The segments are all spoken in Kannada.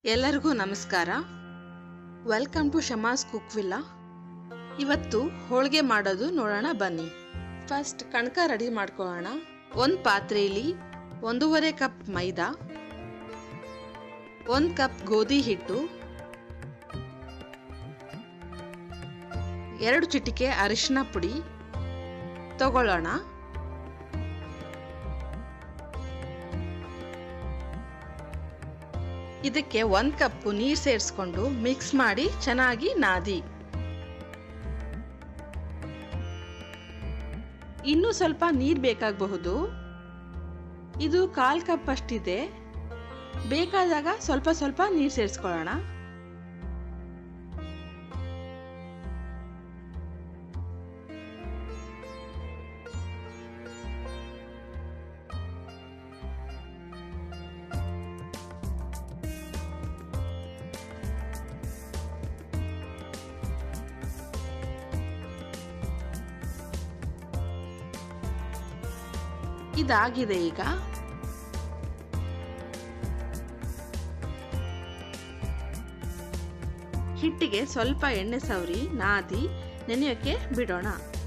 ಎಲ್ಲರಿಗೂ ನಮಸ್ಕಾರ welcome to Shama's cook villa ಇವತ್ತು ಹೋಳಿಗೆ ಮಾಡೋದು ನೋಡೋಣ ಬನ್ನಿ ಫಸ್ಟ್ ಕಣಕ ರೆಡಿ ಮಾಡ್ಕೊಳ್ಳೋಣ ಒಂದು ಪಾತ್ರೆಯಲ್ಲಿ ಒಂದೂವರೆ ಕಪ್ ಮೈದಾ ಒಂದು ಕಪ್ ಗೋಧಿ ಹಿಟ್ಟು ಎರಡು ಚಿಟಿಕೆ ಅರಿಶಿನ ಪುಡಿ ತಗೊಳ್ಳೋಣ ಇದಕ್ಕೆ ಒಂದು ಕಪ್ಪು ನೀರು ಸೇರಿಸ್ಕೊಂಡು ಮಿಕ್ಸ್ ಮಾಡಿ ಚೆನ್ನಾಗಿ ನಾದಿ ಇನ್ನೂ ಸ್ವಲ್ಪ ನೀರು ಬೇಕಾಗಬಹುದು ಇದು ಕಾಲ್ ಕಪ್ ಅಷ್ಟಿದೆ ಬೇಕಾದಾಗ ಸ್ವಲ್ಪ ಸ್ವಲ್ಪ ನೀರು ಸೇರಿಸ್ಕೊಳ್ಳೋಣ ಇದಾಗಿದೆ ಈಗ ಹಿಟ್ಟಿಗೆ ಸ್ವಲ್ಪ ಎಣ್ಣೆ ಸವರಿ ನಾದಿ ನೆನೆಯೋಕೆ ಬಿಡೋಣ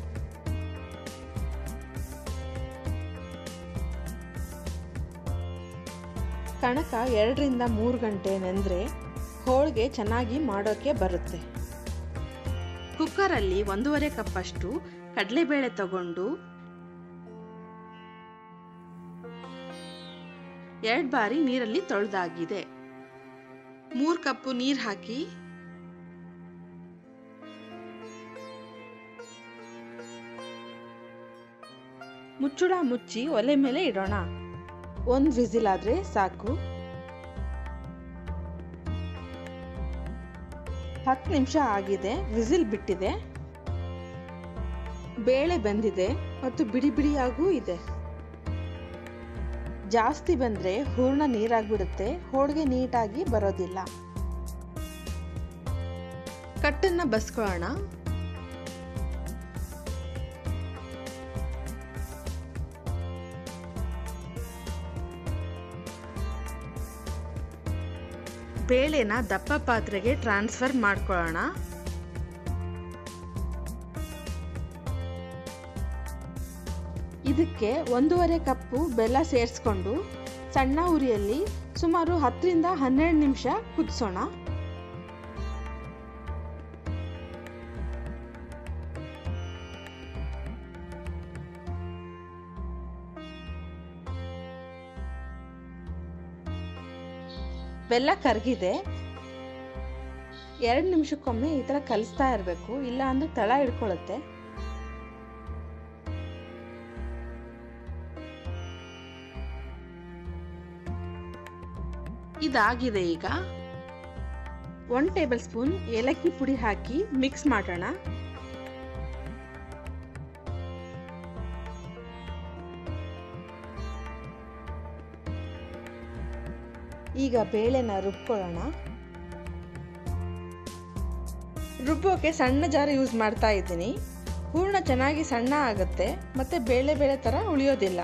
ಕಣಕ ಎರಡರಿಂದ ಮೂರು ಗಂಟೆ ನೆಂದರೆ ಹೋಳಿಗೆ ಚೆನ್ನಾಗಿ ಮಾಡೋಕೆ ಬರುತ್ತೆ ಕುಕ್ಕರಲ್ಲಿ ಒಂದೂವರೆ ಕಪ್ಪಷ್ಟು ಕಡಲೆಬೇಳೆ ತಗೊಂಡು ಎರಡು ಬಾರಿ ನೀರಲ್ಲಿ ತೊಳೆದಾಗಿದೆ ಮೂರು ಕಪ್ಪು ನೀರು ಹಾಕಿ ಮುಚ್ಚುಳ ಮುಚ್ಚಿ ಒಲೆ ಮೇಲೆ ಇಡೋಣ ಒಂದು ವಿಸಿಲ್ ಆದ್ರೆ ಸಾಕು ಹತ್ತು ನಿಮಿಷ ಆಗಿದೆ ವಿಸಿಲ್ ಬಿಟ್ಟಿದೆ ಬೇಳೆ ಬೆಂದಿದೆ ಮತ್ತು ಬಿಡಿ ಬಿಡಿಯಾಗೂ ಇದೆ ಜಾಸ್ತಿ ಬಂದರೆ ಹೂರ್ಣ ನೀರಾಗ್ಬಿಡುತ್ತೆ ಹೋಳಿಗೆ ನೀಟಾಗಿ ಬರೋದಿಲ್ಲ ಕಟ್ಟನ್ನ ಬಸ್ಕೊಳ್ಳೋಣ ಬೇಳೆನ ದಪ್ಪ ಪಾತ್ರೆಗೆ ಟ್ರಾನ್ಸ್ಫರ್ ಮಾಡ್ಕೊಳ್ಳೋಣ ಇದಕ್ಕೆ ಒಂದೂವರೆ ಕಪ್ಪು ಬೆಲ್ಲ ಸೇರಿಸ್ಕೊಂಡು ಸಣ್ಣ ಉರಿಯಲ್ಲಿ ಸುಮಾರು ಹತ್ತರಿಂದ ಹನ್ನೆರಡು ನಿಮಿಷ ಕುದಿಸೋಣ ಬೆಲ್ಲ ಕರಗಿದೆ ಎರಡು ನಿಮಿಷಕ್ಕೊಮ್ಮೆ ಈ ಥರ ಕಲಿಸ್ತಾ ಇರಬೇಕು ಇಲ್ಲ ಅಂದ್ರೆ ತಳ ಹಿಡ್ಕೊಳ್ಳುತ್ತೆ ಇದಾಗಿದೆ ಈಗ ಒನ್ ಟೇಬಲ್ ಸ್ಪೂನ್ ಏಲಕ್ಕಿ ಪುಡಿ ಹಾಕಿ ಮಿಕ್ಸ್ ಮಾಡೋಣ ಈಗ ಬೇಳೆನ ರುಬ್ಕೊಳ್ಳೋಣ ರುಬ್ಬೋಕೆ ಸಣ್ಣ ಜಾರ ಯೂಸ್ ಮಾಡ್ತಾ ಇದ್ದೀನಿ ಹೂರ್ಣ ಚೆನ್ನಾಗಿ ಸಣ್ಣ ಆಗುತ್ತೆ ಮತ್ತೆ ಬೇಳೆ ಬೇಳೆ ಥರ ಉಳಿಯೋದಿಲ್ಲ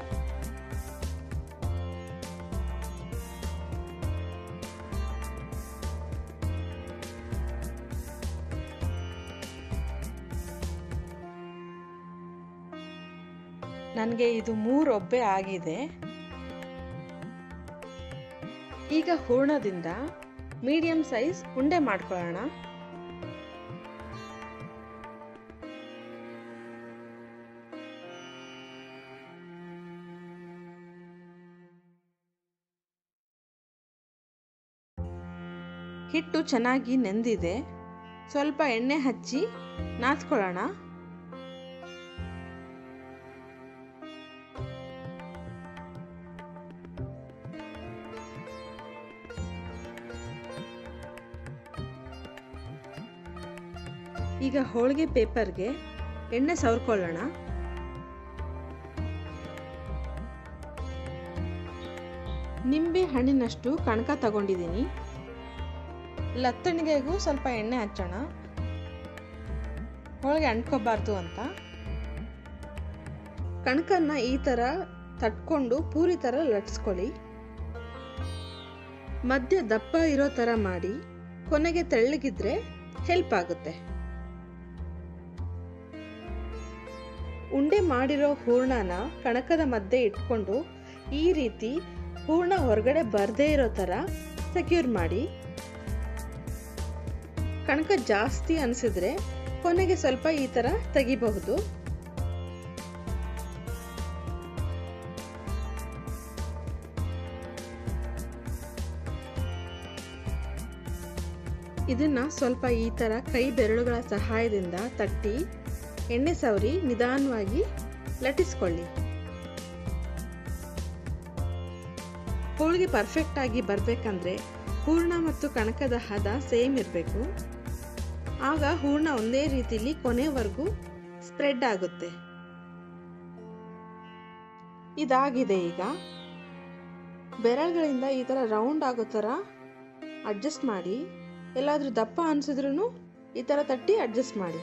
ನನಗೆ ಇದು ಮೂರು ಒಬ್ಬೆ ಆಗಿದೆ ಈಗ ಹೂರ್ಣದಿಂದ ಮೀಡಿಯಂ ಸೈಜ್ ಉಂಡೆ ಮಾಡ್ಕೊಳ್ಳೋಣ ಹಿಟ್ಟು ಚೆನ್ನಾಗಿ ನೆಂದಿದೆ ಸ್ವಲ್ಪ ಎಣ್ಣೆ ಹಚ್ಚಿ ನಾದ್ಕೊಳ್ಳೋಣ ಈಗ ಹೋಳಿಗೆ ಪೇಪರ್ಗೆ ಎಣ್ಣೆ ಸವರ್ಕೊಳ್ಳೋಣ ನಿಂಬೆ ಹಣ್ಣಿನಷ್ಟು ಕಣಕ ತಗೊಂಡಿದ್ದೀನಿ ಲತ್ತಣಿಗೆಗೂ ಸ್ವಲ್ಪ ಎಣ್ಣೆ ಹಚ್ಚೋಣ ಹೋಳಿಗೆ ಅಂಟ್ಕೋಬಾರ್ದು ಅಂತ ಕಣಕನ್ನ ಈ ಥರ ತಟ್ಕೊಂಡು ಪೂರಿ ಥರ ಲಟ್ಸ್ಕೊಳ್ಳಿ ಮಧ್ಯ ದಪ್ಪ ಇರೋ ಥರ ಮಾಡಿ ಕೊನೆಗೆ ತೆಳ್ಳಗಿದ್ರೆ ಹೆಲ್ಪ್ ಆಗುತ್ತೆ ಉಂಡೆ ಮಾಡಿರೋ ಹೂರ್ಣನ ಕಣಕದ ಮಧ್ಯೆ ಇಟ್ಕೊಂಡು ಈ ರೀತಿ ಹೂರ್ಣ ಹೊರಗಡೆ ಬರದೇ ಇರೋ ಥರ ಸೆಕ್ಯೂರ್ ಮಾಡಿ ಕಣಕ ಜಾಸ್ತಿ ಅನಿಸಿದ್ರೆ ಕೊನೆಗೆ ಸ್ವಲ್ಪ ಈ ಥರ ತೆಗಿಬಹುದು ಇದನ್ನ ಸ್ವಲ್ಪ ಈ ಥರ ಕೈ ಬೆರಳುಗಳ ಸಹಾಯದಿಂದ ತಟ್ಟಿ ಎಣ್ಣೆ ಸವರಿ ನಿಧಾನವಾಗಿ ಲಟಿಸ್ಕೊಳ್ಳಿ ಹೋಳಿಗೆ ಪರ್ಫೆಕ್ಟ್ ಆಗಿ ಬರಬೇಕಂದ್ರೆ ಹೂರ್ಣ ಮತ್ತು ಕಣಕದ ಹದ ಸೇಮ್ ಇರಬೇಕು ಆಗ ಹೂರ್ಣ ಒಂದೇ ರೀತಿಲಿ ಕೊನೆವರೆಗೂ ಸ್ಪ್ರೆಡ್ ಆಗುತ್ತೆ ಇದಾಗಿದೆ ಈಗ ಬೆರಳುಗಳಿಂದ ಈ ಥರ ರೌಂಡ್ ಆಗೋ ಥರ ಅಡ್ಜಸ್ಟ್ ಮಾಡಿ ಎಲ್ಲಾದರೂ ದಪ್ಪ ಅನಿಸಿದ್ರೂ ಈ ಥರ ತಟ್ಟಿ ಅಡ್ಜಸ್ಟ್ ಮಾಡಿ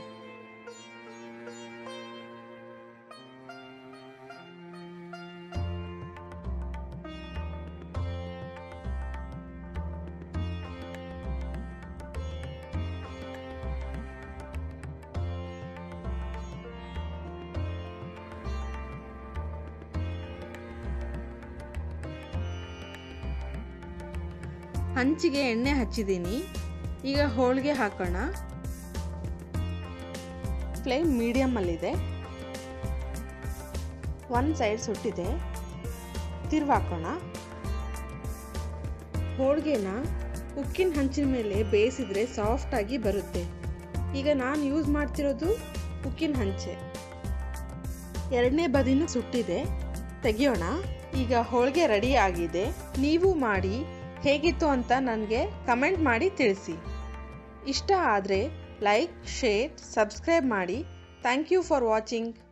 ಹಂಚಿಗೆ ಎಣ್ಣೆ ಹಚ್ಚಿದ್ದೀನಿ ಈಗ ಹೋಳಿಗೆ ಹಾಕೋಣ ಫ್ಲೇಮ್ ಮೀಡಿಯಮಲ್ಲಿದೆ ಒನ್ ಸೈಡ್ ಸುಟ್ಟಿದೆ ತಿರುವಾಕೋಣ ಹೋಳಿಗೆನ ಉಕ್ಕಿನ ಹಂಚಿನ ಮೇಲೆ ಬೇಯಿಸಿದ್ರೆ ಸಾಫ್ಟಾಗಿ ಬರುತ್ತೆ ಈಗ ನಾನು ಯೂಸ್ ಮಾಡ್ತಿರೋದು ಉಕ್ಕಿನ ಹಂಚೆ ಎರಡನೇ ಬದಿನೂ ಸುಟ್ಟಿದೆ ತೆಗಿಯೋಣ ಈಗ ಹೋಳಿಗೆ ರೆಡಿ ಆಗಿದೆ ನೀವು ಮಾಡಿ ಹೇಗಿತ್ತು ಅಂತ ನನಗೆ ಕಮೆಂಟ್ ಮಾಡಿ ತಿಳಿಸಿ ಇಷ್ಟ ಆದರೆ ಲೈಕ್ ಶೇರ್ ಸಬ್ಸ್ಕ್ರೈಬ್ ಮಾಡಿ ಥ್ಯಾಂಕ್ ಯು ಫಾರ್ ವಾಚಿಂಗ್